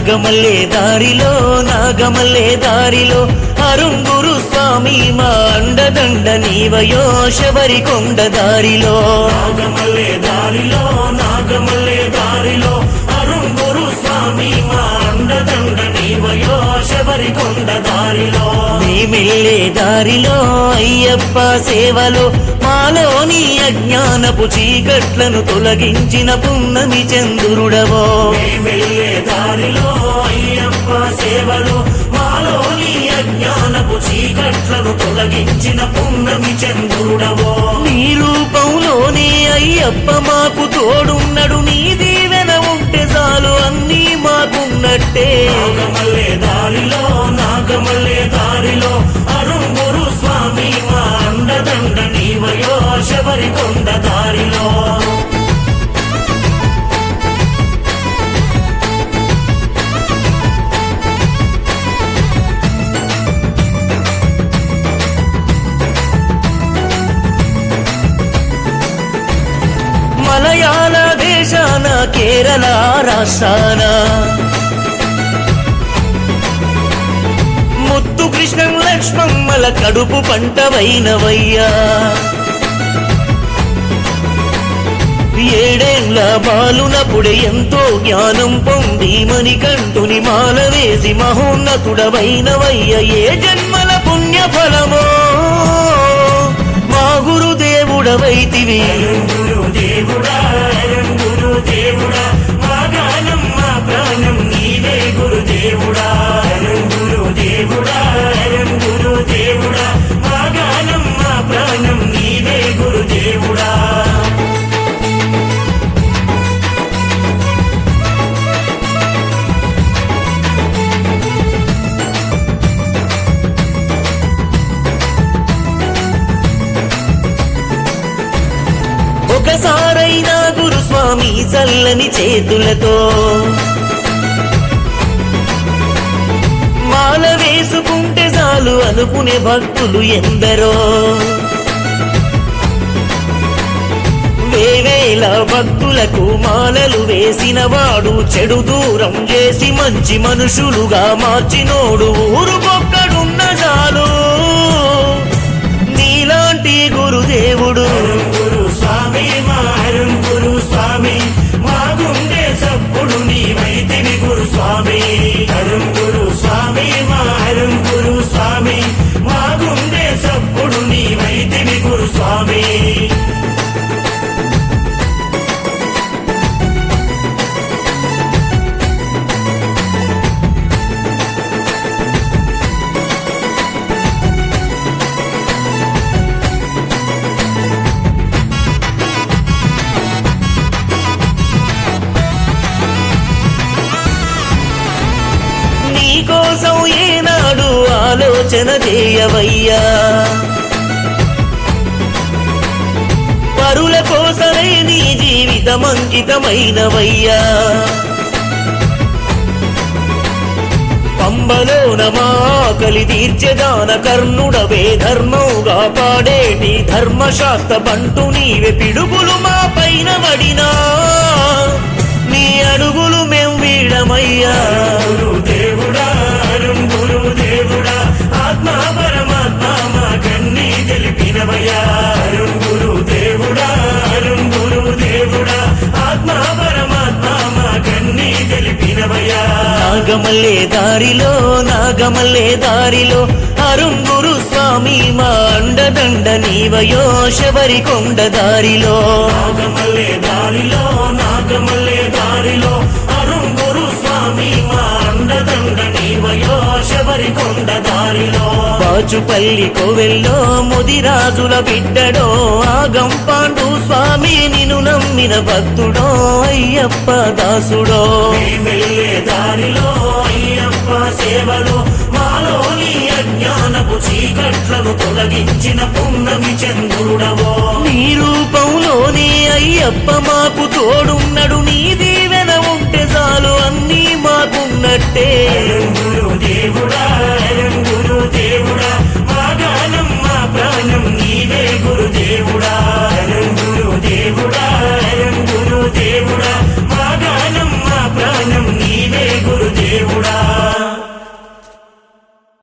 నాగమల్లే దారిలో నాగమల్లే దారిలో అరుంగురు స్వామి మా అండదండ నీవయో శబరి కొండ దారిలో నాగమల్లే దారిలో నాగమల్లే దారిలో అరుంగురు స్వామి మా అండదండ నీవయో శబరి కొండ దారిలో మేమెళ్ళే దారిలో అయ్యప్ప సేవలో మాలోని అజ్ఞానపు చీకట్లను తొలగించిన పున్నమి చంద్రుడవో వెళ్ళే దారిలో అయ్యప్ప సేవలు మాలోని అజ్ఞానపు చీకట్లను తొలగించిన పున్నమి చంద్రుడవో నీ రూపంలోనే అయ్యప్ప మాకు తోడున్నడు నీ దీవెన ఉంటే చాలు అన్నీ మాకున్నట్టే నాగమల్లే దారిలో నాగమల్లే దారిలో అరుంగురు స్వామి మా అండదండ నీవయో శబరి కొండ దారిలో మలయాళ దేశాన కేరళ రాష్ట్రాన ముత్తు కృష్ణం లక్ష్మమ్మల కడుపు పంటవైనవయ్యా ఏడేండ్ల బాలునప్పుడే ఎంతో జ్ఞానం పొంది మణికంఠుని మాల వేసి మహోన్నతుడవైనవయ్య ఏ జన్మల పుణ్య ఫలమో మా గురుదేవుడవైతివి గురు దేవుడా గురు దేవుడా మా గానం మా ప్రాణం నీవే గురు దేవుడా గురు దేవుడా గురు దేవుడా మా గానం మా ప్రాణం నీవే గురు దేవుడా ఒకసారైనా గురుస్వామి చల్లని చేతులతో మాల వేసుకుంటే చాలు అనుకునే భక్తులు ఎందరో వేవేల భక్తులకు మాలలు వేసిన వాడు చెడు దూరం చేసి మంచి మనుషులుగా మార్చినోడు ఊరు పొక్కడున్న చాలు నీలాంటి గురుదేవుడు గురు స్వామి మా గురు స్వామి మా గుండె సప్పుడు నీవైతివి గురు స్వామి అరుం గురు స్వామి మా గురు స్వామి మా గుండె సప్పుడు నీవైతివి గురు స్వామి నీకోసం ఏనాడు ఆలోచన చేయవయ్యా పరుల కోసమే నీ జీవితం అంకితమైనవయ్యా పంబలోన మాకలి తీర్చెదాన కర్ణుడవే ధర్మముగా పాడేటి ధర్మశాస్త్ర బంటు నీవే పిడుగులు మా పైన పడినా నీ అడుగులు మేం వీడమయ్యా గురు దేవుడా అరుం గురు దేవుడా ఆత్మ పరమాత్మ మా కన్నీ తెలిపినవయ్యా అరుం గురు దేవుడా అరుం గురు దేవుడా ఆత్మ పరమాత్మ మా కన్నీ తెలిపినవయ్యా నాగమల్లే దారిలో నాగమల్లే దారిలో అరుంగురు స్వామి మా అండదండ నీవయో శబరి కొండ దారిలో నాగమల్లే దారిలో నాగమల్లే దారిలో అరుం గురు స్వామి మా అండదండ నీవయో శబరి కొండ దారిలో బాచుపల్లి కోవెల్లో ముదిరాజుల బిడ్డడో ఆగం పాండు స్వామి నిన్ను నమ్మిన భక్తుడో అయ్యప్ప దాసుడో వెళ్ళే దారిలో అయ్యప్ప సేవలో మాలోని అజ్ఞానపు చీకట్లను తొలగించిన పున్నమి చంద్రుడవో నీ రూపంలోనే అయ్యప్ప మాకు తోడున్నడు నీ దీవెన ఉంటే చాలు అన్నీ మాకున్నట్టే గురు దేవుడా గురు దేవుడా మా గానం మా ప్రాణం నీవే గురు దేవుడా